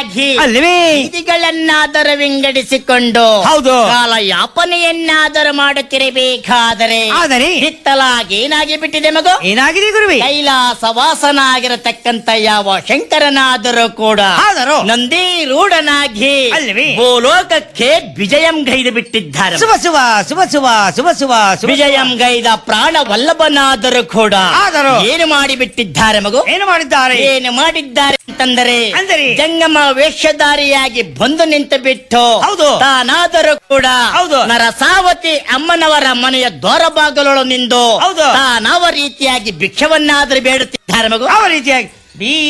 ರೂಢನಾಗಿ ಅಲ್ವೇ ಬೀದಿಗಳನ್ನಾದರೂ ವಿಂಗಡಿಸಿಕೊಂಡು ಹೌದು. ಕಾಲ ಯಾಪನೆಯನ್ನಾದರೂ ಮಾಡುತ್ತಿರಬೇಕಾದರೆ ಆದರೆ ಹಿತ್ತಲಾಗಿ ಏನಾಗಿ ಬಿಟ್ಟಿದೆ ಮಗು ಏನಾಗಿದೆ ಗುರುವೆ ಕೈಲಾಸ ವಾಸನಾಗಿರತಕ್ಕಂತ ಯಾವ ಶಂಕರನಾದರೂ ಕೂಡ ಆದರೂ ನಂದಿ ರೂಢನಾಗಿ ಅಲ್ವೇ? ಭೂಲೋಕಕ್ಕೆ ವಿಜಯಂ ಗೈದು ಬಿಟ್ಟಿದ್ದಾರೆ ಶುಭ ಶುಭ ಶುಭ ಶುಭ ಶುಭ ಶುಭ ಶುಭ ವಿಜಯಂ ಗೈದ ಪ್ರಾಣ ವಲ್ಲಭನಾದರೂ ಕೂಡ ಆದರೂ? ಏನು ಮಾಡಿ ಬಿಟ್ಟಿದ್ದಾರೆ ಮಗು ಏನು ಮಾಡಿದ್ದಾರೆ ಏನು ಮಾಡಿದ್ದಾರೆ ಅಂತಂದರೆ ಅಂದರೆ? ಜಂಗಮ ವೇಷಧಾರಿಯಾಗಿ ಬಂದು ನಿಂತು ಬಿಟ್ಟು ಹೌದು. ತಾನಾದರೂ ಕೂಡ ಹೌದು. ನರಸಾವತಿ ಅಮ್ಮನವರ ಮನೆಯ ದ್ವಾರ ಬಾಗಲೊಳು ನಿಂದು ಹೌದು. ತಾನವ ರೀತಿಯಾಗಿ ಭಿಕ್ಷವನ್ನಾದರೂ ಬೇಡುತ್ತಿದ್ದಾರೆ ಮಗು ಯಾವ ರೀತಿಯಾಗಿ ಬೀ